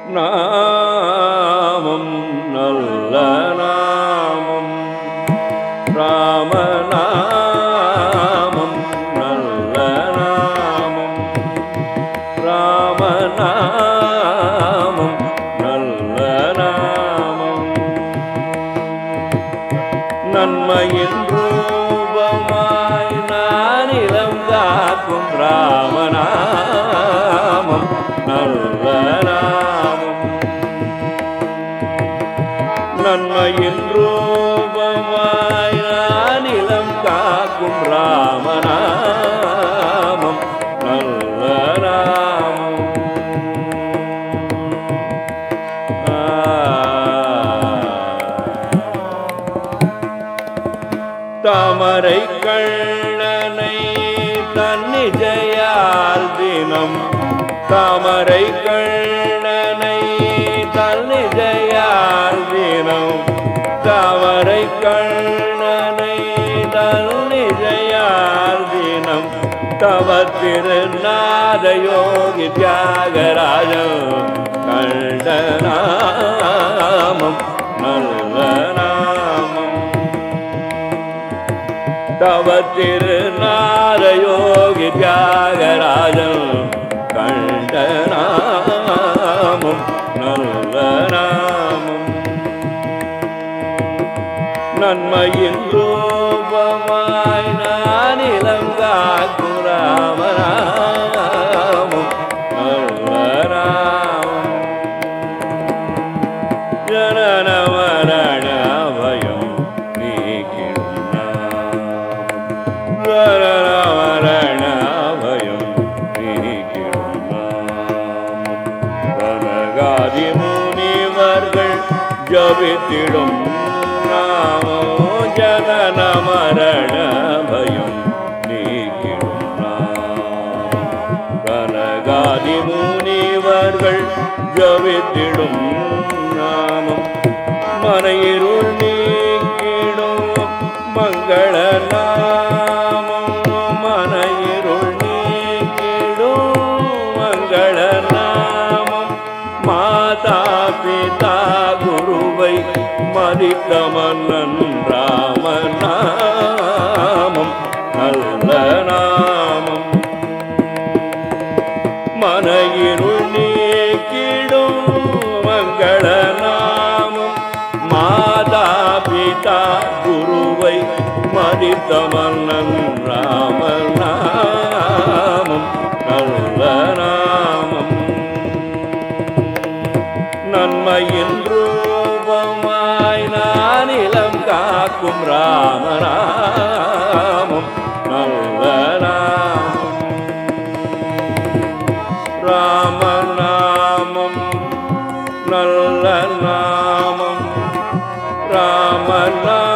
நாமம் நல்ல நாமம் ராமநாமம் நல்ல நாமம் ராமநாமம் நல்ல நாமம் நன்மையின் ரூபமாய் நான் இளம் காக்கும் ராமநாமம் நல்ல நாமம் நன்மையின் ரூபமாய் நான் இளம் காக்கும் ராமநாமம் நல்ல நாமம் தாமரை கண்ணனை தன்னிஜையால் தினம் தாமரை கண்ணனை தன்னிஜையால் தினம் தாமரை கண்ணனை தன்னிஜையால் தினம் தவ திருநாத யோகி தியாகராஜன் கண்டநாமம் நல்ல நாமம் தவ திருநாரயோகி தியாகராஜன் கண்டநாமம் நல்ல நாமம் நன்மையின் ரூபமாய் நான் இளங்காக்கும் ராமநாமம் நல்ல நாமம் ஜனன மரண பயம் நீக்கிடும் நாமம் ஜனன மரண பயம் நீக்கிடும் நாமம் கனகாதி முனிவர்கள் ஜபித்திடும் நாமோ ஜனன மரண பயம் நீக்கிடும் நாமம் கனகாதி முனிவர்கள் ஜபித்திடும் நாமம் மனையிருள் நீக்கிடும் மங்கள நாமம் மனையிருள் நீக்கிடும் மங்கள நாமம் மாதா பிதா குருவை மதித்த மன்னன் ராமநாமம் நல்ல நாமம் மனையிருள் நீக்கிடும் மங்கள நாமம் மாதா பிதா குருவை மதித்த மன்னன் ராமநாமம் நல்ல நாமம் நன்மையின் ரூபமாய் நான் இளம் காக்கும் ராமநாமம் நல்ல நாமம் ராமநாமம் நல்ல நாமம் ராமநாமம்